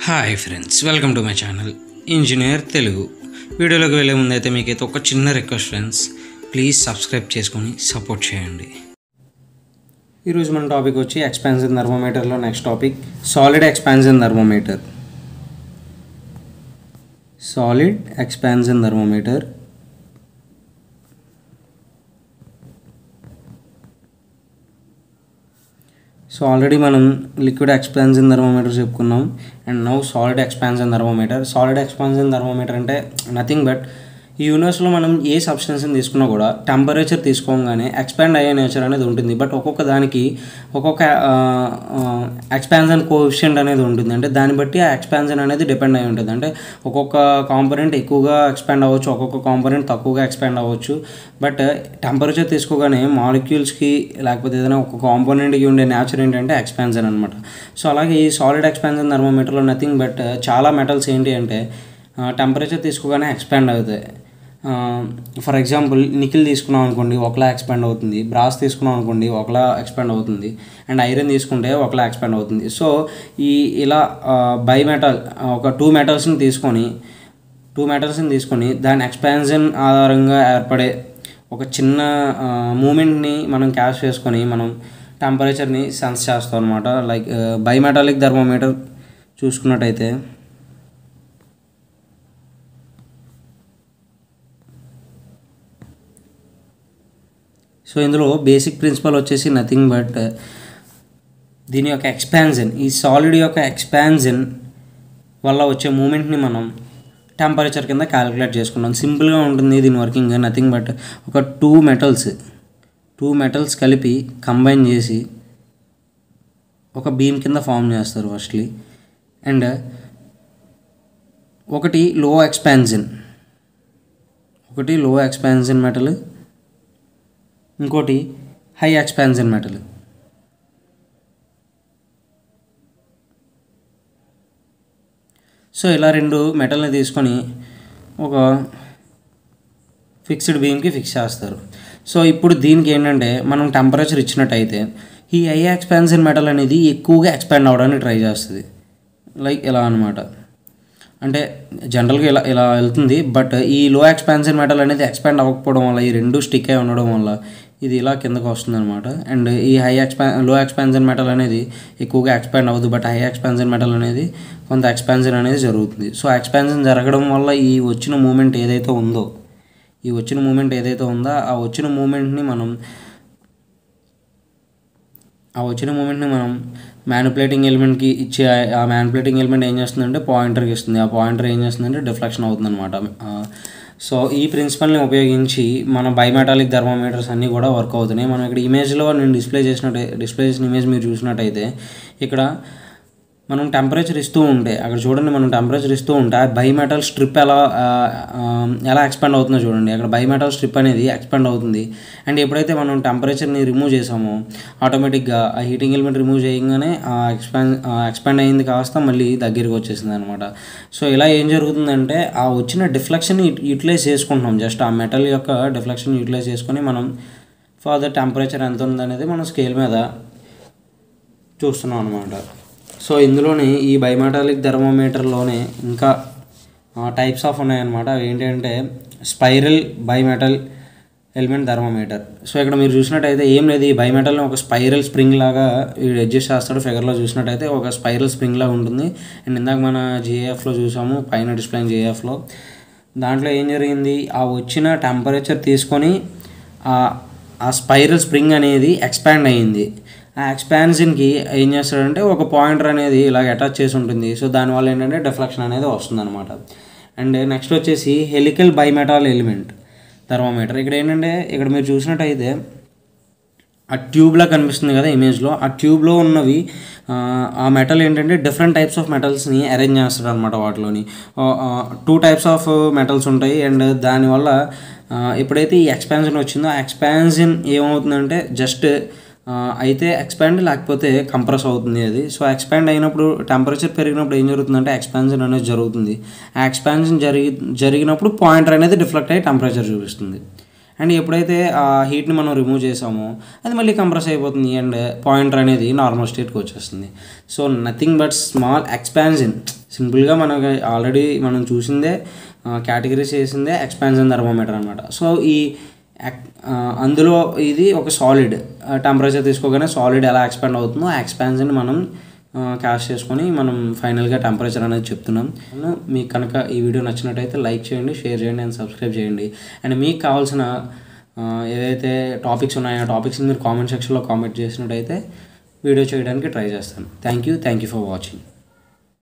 hi friends welcome to my channel engineer Telugu వీడియోలోకి వెళ్ళే ముందు అయితే మీకైతే ఒక చిన్న రిక్వెస్ట్ ఫ్రెండ్స్ ప్లీజ్ సబ్స్క్రైబ్ చేసుకొని సపోర్ట్ చేయండి ఈరోజు మన టాపిక్ వచ్చి ఎక్స్పాన్షన్ థర్మోమీటర్లో next topic solid expansion thermometer solid expansion thermometer so already మనం లిక్విడ్ ఎక్స్పాన్షన్ థర్మోమీటర్ చెప్పుకున్నాం and now solid expansion thermometer solid expansion thermometer అంటే నథింగ్ బట్ ఈ యూనివర్స్లో మనం ఏ సబ్స్టెన్స్ని తీసుకున్నా కూడా టెంపరేచర్ తీసుకోగానే ఎక్స్పాండ్ అయ్యే నేచర్ అనేది ఉంటుంది బట్ ఒక్కొక్క దానికి ఒక్కొక్క ఎక్స్పాన్షన్ కోఎఫిషియంట్ అనేది ఉంటుంది అంటే దాన్ని బట్టి ఆ ఎక్స్పాన్షన్ అనేది డిపెండ్ అయి ఉంటుంది అంటే ఒక్కొక్క కాంపొనెంట్ ఎక్కువగా ఎక్స్పాండ్ అవ్వచ్చు ఒక్కొక్క కాంపొనెంట్ తక్కువగా ఎక్స్పాండ్ అవ్వచ్చు బట్ టెంపరేచర్ తీసుకోగానే మాలిక్యూల్స్కి లేకపోతే ఏదైనా ఒక కాంపోనెంట్కి ఉండే నేచర్ ఏంటంటే ఎక్స్పాన్షన్ అనమాట సో అలాగే ఈ సాలిడ్ ఎక్స్పాన్షన్ థర్మోమీటర్లో నథింగ్ బట్ చాలా మెటల్స్ ఏంటి అంటే టెంపరేచర్ తీసుకోగానే ఎక్స్పాండ్ అవుతాయి ఫర్ ఎగ్జాంపుల్ నికిల్ తీసుకున్నాం అనుకోండి ఒకలా ఎక్స్పాండ్ అవుతుంది బ్రాస్ తీసుకున్నాం అనుకోండి ఒకలా ఎక్స్పాండ్ అవుతుంది అండ్ ఐరన్ తీసుకుంటే ఒకలా ఎక్స్పాండ్ అవుతుంది సో ఈ ఇలా బై మెటల్ ఒక టూ మెటల్స్ని తీసుకొని టూ మెటల్స్ని తీసుకొని దాని ఎక్స్పాన్షన్ ఆధారంగా ఏర్పడే ఒక చిన్న మూమెంట్ని మనం క్యాష్ చేసుకొని మనం టెంపరేచర్ని సెన్స్ చేస్తాం అనమాట లైక్ బైమెటాలిక్ థర్మోమీటర్ చూసుకున్నట్టయితే సో ఇందులో బేసిక్ ప్రిన్సిపల్ వచ్చేసి నథింగ్ బట్ దీని యొక్క ఎక్స్పాన్జన్ ఈ సాలిడ్ యొక్క ఎక్స్పాన్జన్ వల్ల వచ్చే మూమెంట్ని మనం టెంపరేచర్ కింద క్యాలిక్యులేట్ చేసుకున్నాం సింపుల్గా ఉంటుంది దీని వర్కింగ్ నథింగ్ బట్ ఒక టూ మెటల్స్ టూ మెటల్స్ కలిపి కంబైన్ చేసి ఒక బీమ్ కింద ఫామ్ చేస్తారు ఫస్ట్లీ అండ్ ఒకటి లో ఎక్స్పాన్జన్ ఒకటి లో ఎక్స్పాన్జన్ మెటల్ ఇంకోటి హై ఎక్స్పాన్షన్ మెటల్ సో ఇలా రెండు మెటల్ని తీసుకొని ఒక ఫిక్స్డ్ బీమ్కి ఫిక్స్ చేస్తారు సో ఇప్పుడు దీనికి ఏంటంటే మనం టెంపరేచర్ ఇచ్చినట్టయితే ఈ హై ఎక్స్పాన్షన్ మెటల్ అనేది ఎక్కువగా ఎక్స్పాండ్ అవ్వడానికి ట్రై చేస్తుంది లైక్ ఇలా అనమాట అంటే జనరల్గా ఇలా ఇలా వెళ్తుంది బట్ ఈ లో ఎక్స్పాన్షన్ మెటల్ అనేది ఎక్స్పాండ్ అవ్వకపోవడం వల్ల ఈ రెండు స్టిక్ అయి ఉండడం వల్ల ఇది ఇలా కిందకు వస్తుంది అనమాట అండ్ ఈ హై ఎక్స్పా లో ఎక్స్పాన్షన్ మెటల్ అనేది ఎక్కువగా ఎక్స్పాండ్ అవ్వదు బట్ హై ఎక్స్పాన్షన్ మెటల్ అనేది కొంత ఎక్స్పాన్షన్ అనేది జరుగుతుంది సో ఎక్స్పాన్షన్ జరగడం వల్ల ఈ వచ్చిన మూమెంట్ ఏదైతే ఉందో ఈ వచ్చిన మూమెంట్ ఏదైతే ఉందో ఆ వచ్చిన మూమెంట్ని మనం ఆ వచ్చిన మూమెంట్ని మనం మ్యానిపులేటింగ్ ఎలిమెంట్కి ఇచ్చే ఆ మ్యానిపులేటింగ్ ఎలిమెంట్ ఏం చేస్తుందంటే పాయింటర్కి ఇస్తుంది ఆ పాయింటర్ ఏం చేస్తుందంటే డిఫ్లెక్షన్ అవుతుంది అనమాట సో ఈ ప్రిన్సిపల్ని ఉపయోగించి మన బయోమెటాలిక్ థర్మోమీటర్స్ అన్నీ కూడా వర్క్ అవుతున్నాయి మనం ఇక్కడ ఇమేజ్లో నేను డిస్ప్లే చేసినట్టు డిస్ప్లే చేసిన ఇమేజ్ మీరు చూసినట్టయితే ఇక్కడ మనం టెంపరేచర్ ఇస్తూ ఉంటే అక్కడ చూడండి మనం టెంపరేచర్ ఇస్తూ ఉంటే ఆ బైమెటల్ స్ట్రిప్ ఎలా ఎలా ఎక్స్పాండ్ అవుతుందో చూడండి అక్కడ బైమెటల్ స్ట్రిప్ అనేది ఎక్స్పాండ్ అవుతుంది అండ్ ఎప్పుడైతే మనం టెంపరేచర్ని రిమూవ్ చేసామో ఆటోమేటిక్గా ఆ హీటింగ్ ఎలిమెంట్ రిమూవ్ చేయగానే ఆ ఎక్స్పాండ్ ఎక్స్పాండ్ అయింది కాస్త మళ్ళీ దగ్గరికి వచ్చేసింది అనమాట సో ఇలా ఏం జరుగుతుందంటే ఆ వచ్చిన డిఫ్లెక్షన్ యూటిలైజ్ చేసుకుంటున్నాం జస్ట్ ఆ మెటల్ యొక్క డిఫ్లెక్షన్ యూటిలైజ్ చేసుకొని మనం ఫర్దర్ టెంపరేచర్ ఎంత ఉందనేది మనం స్కేల్ మీద చూస్తున్నాం అనమాట సో ఇందులోనే ఈ బయోమెటాలిక్ థర్మోమీటర్లోనే ఇంకా టైప్స్ ఆఫ్ ఉన్నాయన్నమాట అవి ఏంటంటే spiral bimetal element thermometer so ఇక్కడ మీరు చూసినట్టయితే ఏం లేదు ఈ బయోమెటల్ని ఒక స్పైరల్ స్ప్రింగ్ లాగా అడ్జస్ట్ చేస్తాడు ఫిగర్లో చూసినట్టయితే ఒక స్పైరల్ స్ప్రింగ్ లాగా ఉంటుంది అండ్ ఇందాక మన జేఎఫ్లో చూసాము పైన డిస్ప్లే జేఎఫ్లో దాంట్లో ఏం జరిగింది ఆ వచ్చిన టెంపరేచర్ తీసుకొని ఆ స్పైరల్ స్ప్రింగ్ అనేది ఎక్స్పాండ్ అయ్యింది ఆ ఎక్స్పాన్షన్కి ఏం చేస్తాడంటే ఒక పాయింటర్ అనేది ఇలాగ అటాచ్ చేసి ఉంటుంది సో దానివల్ల ఏంటంటే డిఫ్లెక్షన్ అనేది వస్తుంది అనమాట అండ్ నెక్స్ట్ వచ్చేసి హెలికల్ బైమెటాల్ ఎలిమెంట్ థర్మోమీటర్ ఇక్కడ ఏంటంటే ఇక్కడ మీరు చూసినట్టయితే ఆ ట్యూబ్లా కనిపిస్తుంది కదా ఇమేజ్లో ఆ ట్యూబ్లో ఉన్నవి ఆ మెటల్ ఏంటంటే డిఫరెంట్ టైప్స్ ఆఫ్ మెటల్స్ని అరేంజ్ చేస్తాడు అనమాట వాటిలోని టూ టైప్స్ ఆఫ్ మెటల్స్ ఉంటాయి అండ్ దానివల్ల ఎప్పుడైతే ఈ ఎక్స్పాన్షన్ వచ్చిందో ఆ ఎక్స్పాన్షన్ ఏమవుతుందంటే జస్ట్ అయితే ఎక్స్పాండ్ లేకపోతే కంప్రెస్ అవుతుంది అది సో ఎక్స్పాండ్ అయినప్పుడు టెంపరేచర్ పెరిగినప్పుడు ఏం జరుగుతుందంటే ఎక్స్పాన్షన్ అనేది జరుగుతుంది ఆ ఎక్స్పాన్షన్ జరిగి జరిగినప్పుడు పాయింటర్ అనేది డిఫ్లెక్ట్ అయ్యి టెంపరేచర్ చూపిస్తుంది అండ్ ఎప్పుడైతే ఆ హీట్ని మనం రిమూవ్ చేసామో అది మళ్ళీ కంప్రెస్ అయిపోతుంది అండ్ పాయింటర్ అనేది నార్మల్ స్టేట్కి వచ్చేస్తుంది so nothing but small expansion సింపుల్గా మనకి ఆల్రెడీ మనం చూసిందే కేటగిరీస్ చేసిందే ఎక్స్పాన్షన్ థర్మోమీటర్ అనమాట సో ఈ యాక్- ఆ, అందులో ఇది ఒక సాలిడ్ టెంపరేచర్ తీసుకోగానే సాలిడ్ ఎలా ఎక్స్పాండ్ అవుతుందో ఆ ఎక్స్పాన్షన్ మనం క్యాష్ చేసుకొని మనం ఫైనల్గా టెంపరేచర్ అనేది చెప్తున్నాం అవును, మీకు కనుక ఈ వీడియో నచ్చినట్టయితే లైక్ చేయండి షేర్ చేయండి అండ్ సబ్స్క్రైబ్ చేయండి అండ్ మీకు కావాల్సిన ఆ, ఏదైతే టాపిక్స్ ఉన్నాయో ఆ టాపిక్స్ని మీరు కామెంట్ సెక్షన్లో కామెంట్ చేసినట్టయితే వీడియో చేయడానికి ట్రై చేస్తాను thank you thank you for watching